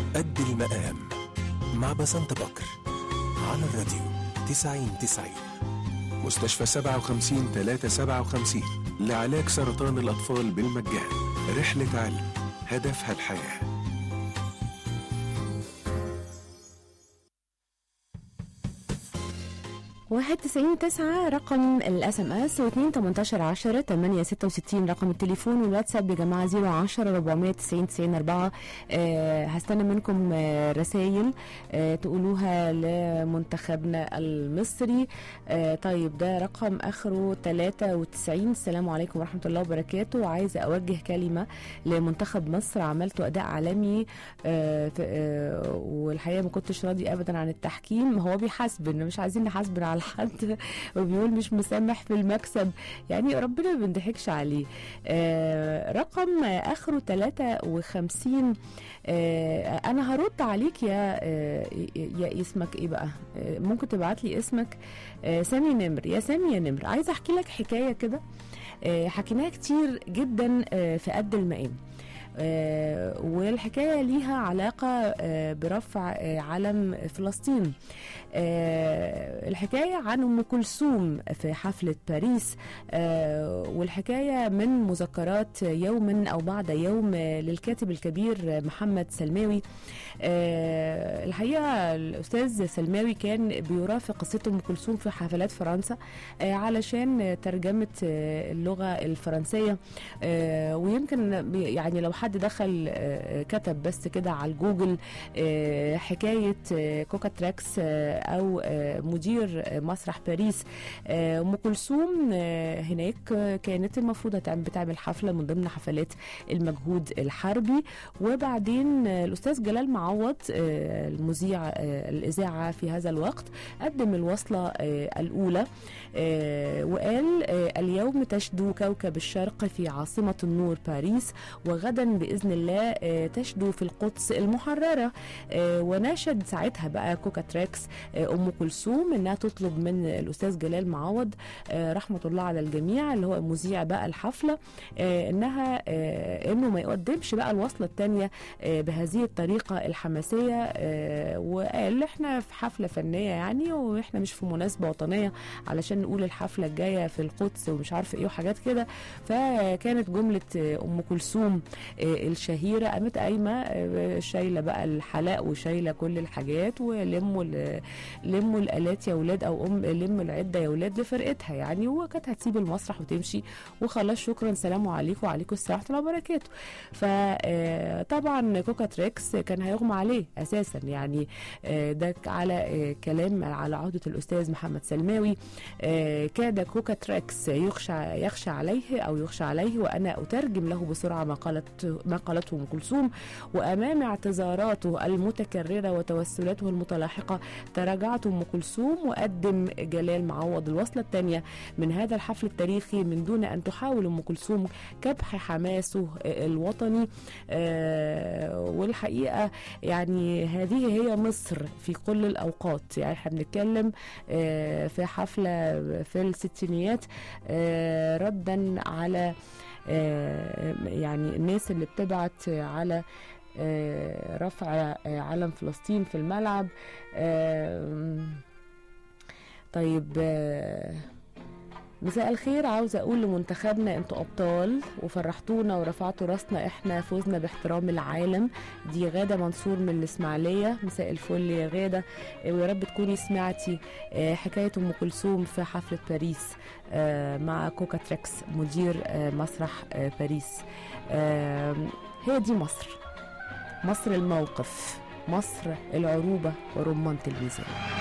قد المقام مع بسنت بكر على الراديو 90 90 مستشفى 57 357 لعلاج سرطان الأطفال بالمجان رحلة علم هدفها الحياه واحد تسعين تسعة رقم الاس ام اس واثنين تمنتاشر عشرة تمانية ستة وستين رقم التليفون والواتساب يا جماعة زيرو عشرة ربعمية تسعين تسعين أربعة آه هستنى منكم آه رسايل آه تقولوها لمنتخبنا المصري آه طيب ده رقم آخره تلاتة وتسعين السلام عليكم ورحمة الله وبركاته عايزة أوجه كلمة لمنتخب مصر عملته أداء عالمي آه في- آه والحقيقة ما كنتش راضي أبدا عن التحكيم هو بيحاسبن مش عايزين نحاسبن على حد وبيقول مش مسامح في المكسب يعني ربنا ما بنضحكش عليه آه رقم اخره 53 آه انا هرد عليك يا آه يا اسمك ايه بقى آه ممكن تبعت لي اسمك آه سامي نمر يا سامي يا نمر عايزه احكي لك حكايه كده آه حكيناها كتير جدا آه في قد المقام آه، والحكايه ليها علاقه آه، برفع آه، علم فلسطين آه، الحكايه عن ام كلثوم في حفله باريس آه، والحكايه من مذكرات يوم او بعد يوم آه، للكاتب الكبير آه، محمد سلماوي آه، الحقيقه الاستاذ سلماوي كان بيرافق قصته ام كلثوم في حفلات فرنسا آه، علشان آه، ترجمه آه، اللغه الفرنسيه آه، ويمكن بي- يعني لو حد دخل آه، كتب بس كده على الجوجل آه، حكايه آه، كوكا تراكس آه، او آه، مدير آه، مسرح باريس آه، ام كلثوم آه، هناك آه، كانت المفروض هتعمل بتعمل حفله من ضمن حفلات المجهود الحربي وبعدين آه، الاستاذ جلال معوض آه، المذيع آه، الاذاعه في هذا الوقت قدم الوصله آه، الاولى آه، وقال آه، اليوم تشدو كوكب الشرق في عاصمه النور باريس وغدا باذن الله آه، تشدو في القدس المحرره آه، وناشد ساعتها بقى كوكا تراكس آه، ام كلثوم انها تطلب من الاستاذ جلال معوض آه، رحمه الله على الجميع اللي هو مذيع بقى الحفله آه، انها آه، انه ما يقدمش بقى الوصله الثانيه بهذه الطريقه الحماسيه آه، وقال احنا في حفله فنيه يعني واحنا مش في مناسبه وطنيه علشان نقول الحفله الجايه في القدس ومش عارفه ايه وحاجات كده فكانت جمله آه، ام كلثوم آه، الشهيره قامت قايمه آه، شايله بقى الحلاق وشايله كل الحاجات ولموا ال- لموا الالات يا ولاد او ام لموا العده يا ولاد لفرقتها يعني وكانت هتسيب المسرح وتمشي وخلاص شكرا سلام عليكم وعليكم السلام ورحمه الله وبركاته فطبعا كوكا تريكس كان هيغمى عليه اساسا يعني آه، ده على آه، كلام على عهده الاستاذ محمد سلماوي آه، كاد كوكا تريكس يخشى يخشى عليه او يخشى عليه وانا اترجم له بسرعه ما قالت ما قالته ام كلثوم وامام اعتذاراته المتكرره وتوسلاته المتلاحقه تراجعت ام كلثوم وقدم جلال معوض الوصله الثانيه من هذا الحفل التاريخي من دون ان تحاول ام كلثوم كبح حماسه الوطني آه، والحقيقه يعني هذه هي مصر في كل الاوقات يعني احنا بنتكلم آه، في حفله في الستينيات آه، ردا على آه، يعني الناس اللي بتبعت على آه، رفع آه، علم فلسطين في الملعب آه، طيب آه، مساء الخير عاوزة أقول لمنتخبنا أنتوا أبطال وفرحتونا ورفعتوا راسنا إحنا فوزنا باحترام العالم دي غادة منصور من الإسماعيلية مساء الفل يا غادة آه، ويا رب تكوني سمعتي آه، حكاية أم كلثوم في حفلة باريس آه، مع كوكا تريكس مدير آه، مسرح آه، باريس آه، هي دي مصر مصر الموقف مصر العروبة ورمانة الميزان